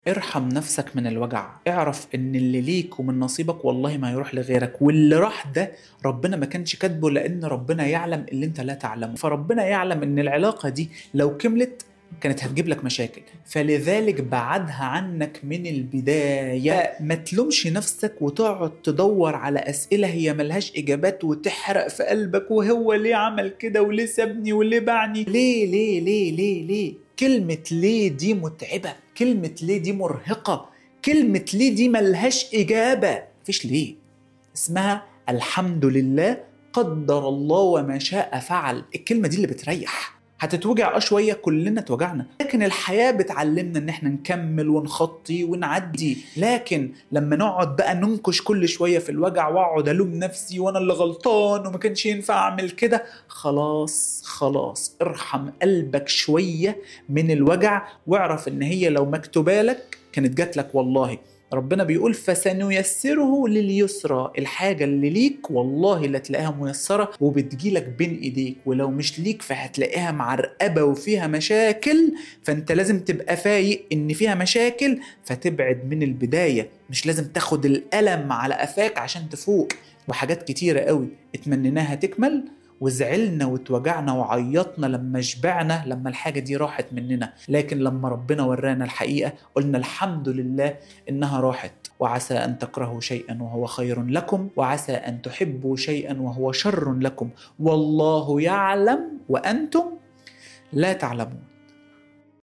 ارحم نفسك من الوجع اعرف ان اللي ليك ومن نصيبك والله ما يروح لغيرك واللي راح ده ربنا ما كانش كاتبه لان ربنا يعلم اللي انت لا تعلمه فربنا يعلم ان العلاقة دي لو كملت كانت هتجيب لك مشاكل فلذلك بعدها عنك من البداية ما تلومش نفسك وتقعد تدور على أسئلة هي ملهاش إجابات وتحرق في قلبك وهو ليه عمل كده وليه سابني وليه باعني ليه ليه ليه ليه ليه كلمة ليه دي متعبة كلمة ليه دي مرهقة كلمة ليه دي ملهاش إجابة مفيش ليه اسمها الحمد لله قدر الله وما شاء فعل الكلمة دي اللي بتريح هتتوجع اه شويه كلنا اتوجعنا لكن الحياه بتعلمنا ان احنا نكمل ونخطي ونعدي لكن لما نقعد بقى ننكش كل شويه في الوجع واقعد الوم نفسي وانا اللي غلطان وما كانش ينفع اعمل كده خلاص خلاص ارحم قلبك شويه من الوجع واعرف ان هي لو مكتوبه لك كانت جات لك والله ربنا بيقول فسنيسره لليسرى الحاجة اللي ليك والله لا تلاقيها ميسرة وبتجيلك بين ايديك ولو مش ليك فهتلاقيها معرقبة وفيها مشاكل فانت لازم تبقى فايق ان فيها مشاكل فتبعد من البداية مش لازم تاخد الألم على قفاك عشان تفوق وحاجات كتيرة قوي اتمنيناها تكمل وزعلنا واتوجعنا وعيطنا لما شبعنا لما الحاجة دي راحت مننا لكن لما ربنا ورانا الحقيقة قلنا الحمد لله إنها راحت وعسى أن تكرهوا شيئا وهو خير لكم وعسى أن تحبوا شيئا وهو شر لكم والله يعلم وأنتم لا تعلمون